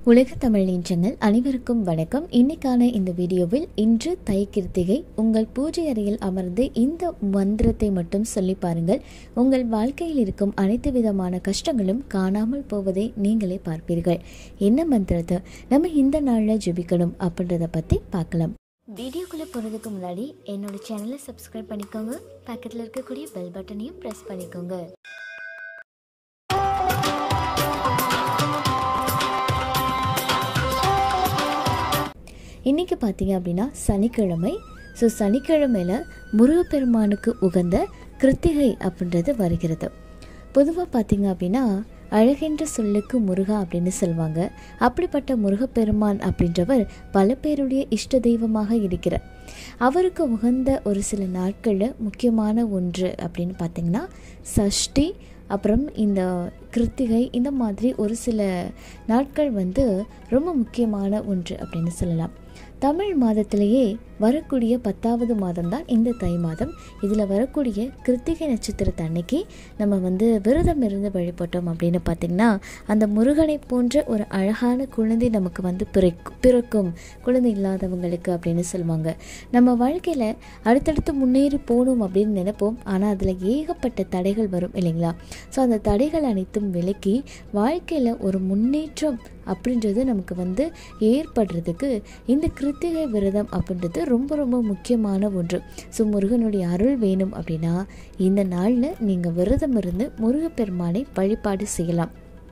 உலக தமிழ் நெஞ்சங்கள் அனைவருக்கும் வணக்கம் இன்னைக்கான இந்த வீடியோவில் இன்று தை கிருத்திகை உங்கள் பூஜை அறையில் அமர்ந்து இந்த மந்திரத்தை மட்டும் சொல்லி பாருங்கள் உங்கள் வாழ்க்கையில் இருக்கும் அனைத்து விதமான கஷ்டங்களும் காணாமல் போவதை நீங்களே பார்ப்பீர்கள் என்ன மந்திரத்தை நம்ம இந்த நாளில் ஜெபிக்கணும் அப்படின்றத பற்றி பார்க்கலாம் வீடியோக்குள்ளே போகிறதுக்கு முன்னாடி என்னோட சேனலை சப்ஸ்கிரைப் பண்ணிக்கோங்க பக்கத்தில் இருக்கக்கூடிய பெல் பட்டனையும் ப்ரெஸ் பண்ணிக்கோங்க இன்றைக்கி பார்த்தீங்க அப்படின்னா சனிக்கிழமை ஸோ சனிக்கிழமையில் முருகப்பெருமானுக்கு உகந்த கிருத்திகை அப்படின்றது வருகிறது பொதுவாக பார்த்தீங்க அப்படின்னா அழகென்ற சொல்லுக்கு முருகா அப்படின்னு சொல்லுவாங்க அப்படிப்பட்ட முருகப்பெருமான் அப்படின்றவர் பல பேருடைய இஷ்ட தெய்வமாக இருக்கிறார் அவருக்கு உகந்த ஒரு சில நாட்களில் முக்கியமான ஒன்று அப்படின்னு பார்த்தீங்கன்னா சஷ்டி அப்புறம் இந்த கிருத்திகை இந்த மாதிரி ஒரு சில நாட்கள் வந்து ரொம்ப முக்கியமான ஒன்று அப்படின்னு சொல்லலாம் தமிழ் மாதத்திலேயே வரக்கூடிய பத்தாவது மாதம் தான் இந்த தை மாதம் இதில் வரக்கூடிய கிருத்திகை நட்சத்திரத்தை அன்னைக்கு நம்ம வந்து விரதம் இருந்து வழிபட்டோம் அப்படின்னு பார்த்திங்கன்னா அந்த முருகனை போன்ற ஒரு அழகான குழந்தை நமக்கு வந்து பிறக்கும் பிறக்கும் குழந்தை இல்லாதவங்களுக்கு அப்படின்னு சொல்லுவாங்க நம்ம வாழ்க்கையில் அடுத்தடுத்து முன்னேறி போகணும் அப்படின்னு நினைப்போம் ஆனால் அதில் ஏகப்பட்ட தடைகள் வரும் இல்லைங்களா ஸோ அந்த தடைகள் அனைத்தும் விலக்கி வாழ்க்கையில் ஒரு முன்னேற்றம் அப்படின்றது நமக்கு வந்து ஏற்படுறதுக்கு இந்த கிருத்திகை விரதம் அப்படின்றது ரொம்ப ரொம்ப முக்கியமான ஒன்று ஸோ முருகனுடைய அருள் வேணும் அப்படின்னா இந்த நாளில் நீங்கள் விரதம் இருந்து முருகப்பெருமானை வழிபாடு செய்யலாம்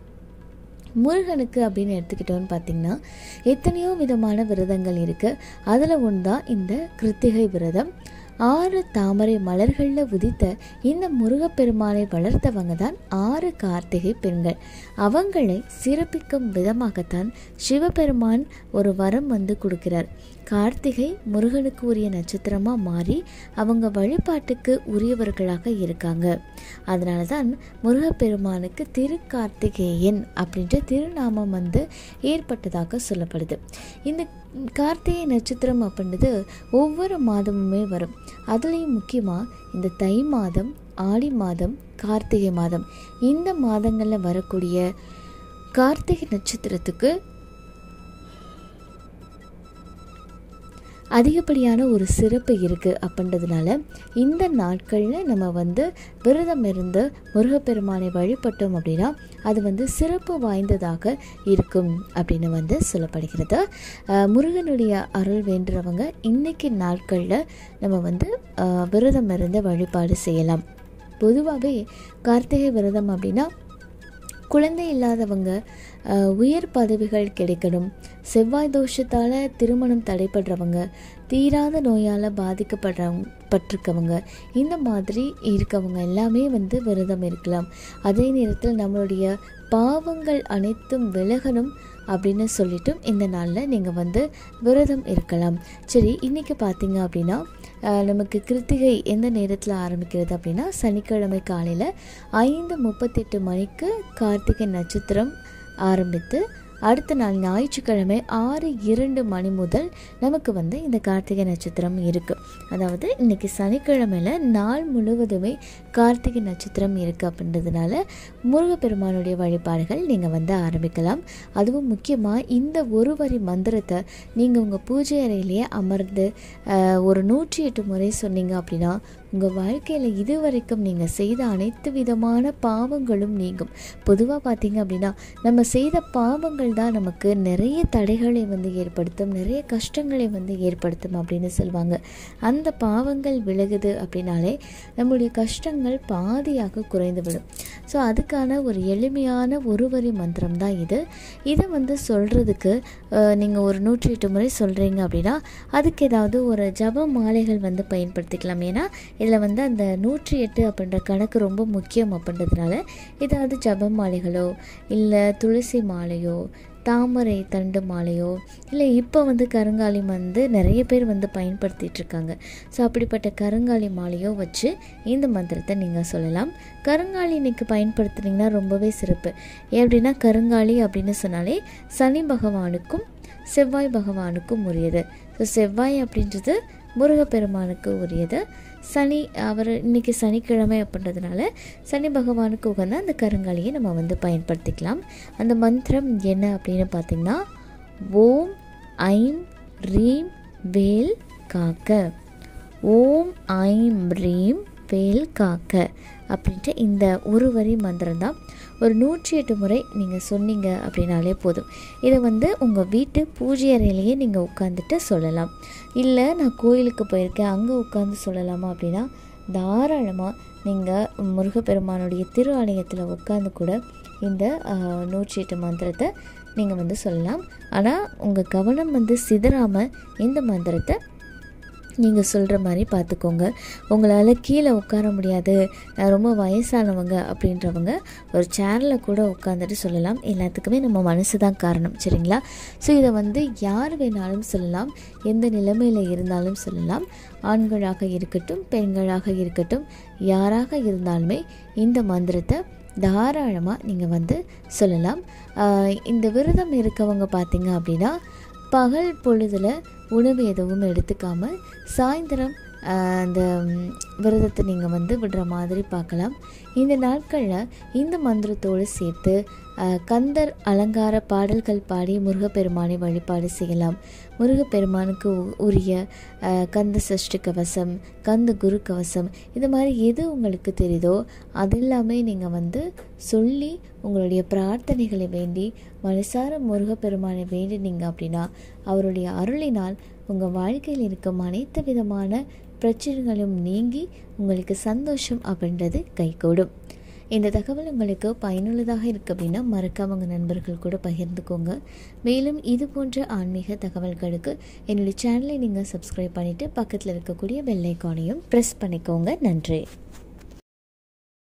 முருகனுக்கு அப்படின்னு எடுத்துக்கிட்டோன்னு பார்த்தீங்கன்னா எத்தனையோ விதமான விரதங்கள் இருக்குது அதில் ஒன்று தான் இந்த கிருத்திகை விரதம் ஆறு தாமரை மலர்களில் உதித்த இந்த முருகப்பெருமானை வளர்த்தவங்க தான் ஆறு கார்த்திகை பெண்கள் அவங்களை சிறப்பிக்கும் விதமாகத்தான் சிவபெருமான் ஒரு வரம் வந்து கொடுக்கிறார் கார்த்திகை முருகனுக்கு உரிய நட்சத்திரமாக மாறி அவங்க வழிபாட்டுக்கு உரியவர்களாக இருக்காங்க அதனால தான் முருகப்பெருமானுக்கு திருக்கார்த்திகேயன் அப்படின்ற திருநாமம் வந்து ஏற்பட்டதாக சொல்லப்படுது இந்த கார்த்திகை நட்சத்திரம் அப்படின்றது ஒவ்வொரு மாதமுமே வரும் அதுலேயும் முக்கியமாக இந்த தை மாதம் ஆடி மாதம் கார்த்திகை மாதம் இந்த மாதங்களில் வரக்கூடிய கார்த்திகை நட்சத்திரத்துக்கு அதிகப்படியான ஒரு சிறப்பு இருக்குது அப்படின்றதுனால இந்த நாட்களில் நம்ம வந்து விரதம் இருந்து முருகப்பெருமானை வழிபட்டோம் அப்படின்னா அது வந்து சிறப்பு வாய்ந்ததாக இருக்கும் அப்படின்னு வந்து சொல்லப்படுகிறது முருகனுடைய அருள் வேண்டுறவங்க இன்றைக்கி நாட்களில் நம்ம வந்து விரதம் இருந்து வழிபாடு செய்யலாம் பொதுவாகவே கார்த்திகை விரதம் அப்படின்னா குழந்தை இல்லாதவங்க உயர் பதவிகள் கிடைக்கணும் செவ்வாய் தோஷத்தால் திருமணம் தடைப்படுறவங்க தீராத நோயால் பாதிக்கப்படுறவங்க பட்டிருக்கவங்க இந்த மாதிரி இருக்கவங்க எல்லாமே வந்து விரதம் இருக்கலாம் அதே நேரத்தில் நம்மளுடைய பாவங்கள் அனைத்தும் விலகணும் அப்படின்னு சொல்லிட்டும் இந்த நாளில் நீங்கள் வந்து விரதம் இருக்கலாம் சரி இன்றைக்கி பார்த்தீங்க அப்படின்னா நமக்கு கிருத்திகை எந்த நேரத்தில் ஆரம்பிக்கிறது அப்படின்னா சனிக்கிழமை காலையில் ஐந்து முப்பத்தெட்டு மணிக்கு கார்த்திகை நட்சத்திரம் ஆரம்பித்து அடுத்த நாள் ஞாயிற்றுக்கிழமை ஆறு இரண்டு மணி முதல் நமக்கு வந்து இந்த கார்த்திகை நட்சத்திரம் இருக்குது அதாவது இன்றைக்கி சனிக்கிழமையில் நாள் முழுவதுமே கார்த்திகை நட்சத்திரம் இருக்குது அப்படின்றதுனால முருகப்பெருமானுடைய வழிபாடுகள் நீங்கள் வந்து ஆரம்பிக்கலாம் அதுவும் முக்கியமாக இந்த ஒரு வரி மந்திரத்தை நீங்கள் உங்கள் பூஜை அறையிலேயே அமர்ந்து ஒரு நூற்றி எட்டு முறை சொன்னீங்க அப்படின்னா உங்கள் வாழ்க்கையில் இது வரைக்கும் நீங்கள் செய்த அனைத்து விதமான பாவங்களும் நீங்கும் பொதுவாக பார்த்தீங்க அப்படின்னா நம்ம செய்த பாவங்கள் தான் நமக்கு நிறைய தடைகளை வந்து ஏற்படுத்தும் நிறைய கஷ்டங்களை வந்து ஏற்படுத்தும் அப்படின்னு சொல்லுவாங்க அந்த பாவங்கள் விலகுது அப்படின்னாலே நம்மளுடைய கஷ்டங்கள் பாதியாக குறைந்துவிடும் ஸோ அதுக்கான ஒரு எளிமையான ஒரு வரி மந்திரம் தான் இது இதை வந்து சொல்கிறதுக்கு நீங்கள் ஒரு நூற்றி எட்டு முறை சொல்கிறீங்க அப்படின்னா அதுக்கு ஏதாவது ஒரு ஜப மாலைகள் வந்து பயன்படுத்திக்கலாம் ஏன்னா இதில் வந்து அந்த நூற்றி எட்டு அப்படின்ற கணக்கு ரொம்ப முக்கியம் அப்படின்றதுனால ஏதாவது ஜப மாலைகளோ இல்லை துளசி மாலையோ தாமரை தண்டு மாலையோ இல்லை இப்போ வந்து கருங்காலி வந்து நிறைய பேர் வந்து பயன்படுத்திகிட்ருக்காங்க ஸோ அப்படிப்பட்ட கருங்காலி மாலையோ வச்சு இந்த மந்திரத்தை நீங்கள் சொல்லலாம் கருங்காலி இன்றைக்கி பயன்படுத்துனீங்கன்னா ரொம்பவே சிறப்பு எப்படின்னா கருங்காலி அப்படின்னு சொன்னாலே சனி பகவானுக்கும் செவ்வாய் பகவானுக்கும் உரியது ஸோ செவ்வாய் அப்படின்றது முருகப்பெருமானுக்கு உரியது சனி அவர் இன்றைக்கி சனிக்கிழமை அப்படின்றதுனால சனி பகவானுக்கு உகந்த அந்த கருங்காலியை நம்ம வந்து பயன்படுத்திக்கலாம் அந்த மந்திரம் என்ன அப்படின்னு பார்த்திங்கன்னா ஓம் ஐம் ரீம் வேல் காக்க ஓம் ஐம் ரீம் வேல் காக்க அப்படின்ட்டு இந்த ஒரு வரி மந்திரம் தான் ஒரு நூற்றி எட்டு முறை நீங்கள் சொன்னீங்க அப்படின்னாலே போதும் இதை வந்து உங்கள் வீட்டு பூஜை அறையிலேயே நீங்கள் உட்காந்துட்டு சொல்லலாம் இல்லை நான் கோயிலுக்கு போயிருக்கேன் அங்கே உட்காந்து சொல்லலாமா அப்படின்னா தாராளமாக நீங்கள் முருகப்பெருமானுடைய திரு ஆலயத்தில் உட்காந்து கூட இந்த நூற்றி எட்டு மந்திரத்தை நீங்கள் வந்து சொல்லலாம் ஆனால் உங்கள் கவனம் வந்து சிதறாமல் இந்த மந்திரத்தை நீங்கள் சொல்கிற மாதிரி பார்த்துக்கோங்க உங்களால் கீழே உட்கார முடியாது நான் ரொம்ப வயசானவங்க அப்படின்றவங்க ஒரு சேரில் கூட உட்காந்துட்டு சொல்லலாம் எல்லாத்துக்குமே நம்ம மனசு தான் காரணம் சரிங்களா ஸோ இதை வந்து யார் வேணாலும் சொல்லலாம் எந்த நிலைமையில் இருந்தாலும் சொல்லலாம் ஆண்களாக இருக்கட்டும் பெண்களாக இருக்கட்டும் யாராக இருந்தாலுமே இந்த மந்திரத்தை தாராளமாக நீங்கள் வந்து சொல்லலாம் இந்த விரதம் இருக்கவங்க பார்த்தீங்க அப்படின்னா பகல் பொழுதில் உணவு எதுவும் எடுத்துக்காமல் சாயந்தரம் அந்த விரதத்தை நீங்கள் வந்து விடுற மாதிரி பார்க்கலாம் இந்த நாட்களில் இந்த மந்திரத்தோடு சேர்த்து கந்தர் அலங்கார பாடல்கள் பாடி முருகப்பெருமானை வழிபாடு செய்யலாம் முருகப்பெருமானுக்கு உரிய கந்த சஷ்டி கவசம் கந்த குரு கவசம் இது மாதிரி எது உங்களுக்கு தெரியுதோ அதெல்லாமே நீங்கள் வந்து சொல்லி உங்களுடைய பிரார்த்தனைகளை வேண்டி மனசார முருகப்பெருமானை வேண்டினீங்க அப்படின்னா அவருடைய அருளினால் உங்கள் வாழ்க்கையில் இருக்கும் அனைத்து விதமான பிரச்சனைகளும் நீங்கி உங்களுக்கு சந்தோஷம் அப்படின்றது கைகூடும் இந்த தகவல் உங்களுக்கு பயனுள்ளதாக இருக்கு அப்படின்னா மறக்காம உங்கள் நண்பர்கள் கூட பகிர்ந்துக்கோங்க மேலும் இது போன்ற ஆன்மீக தகவல்களுக்கு என்னுடைய சேனலை நீங்கள் சப்ஸ்கிரைப் பண்ணிவிட்டு பக்கத்தில் இருக்கக்கூடிய பெல்லைக்கானையும் ப்ரெஸ் பண்ணிக்கோங்க நன்றி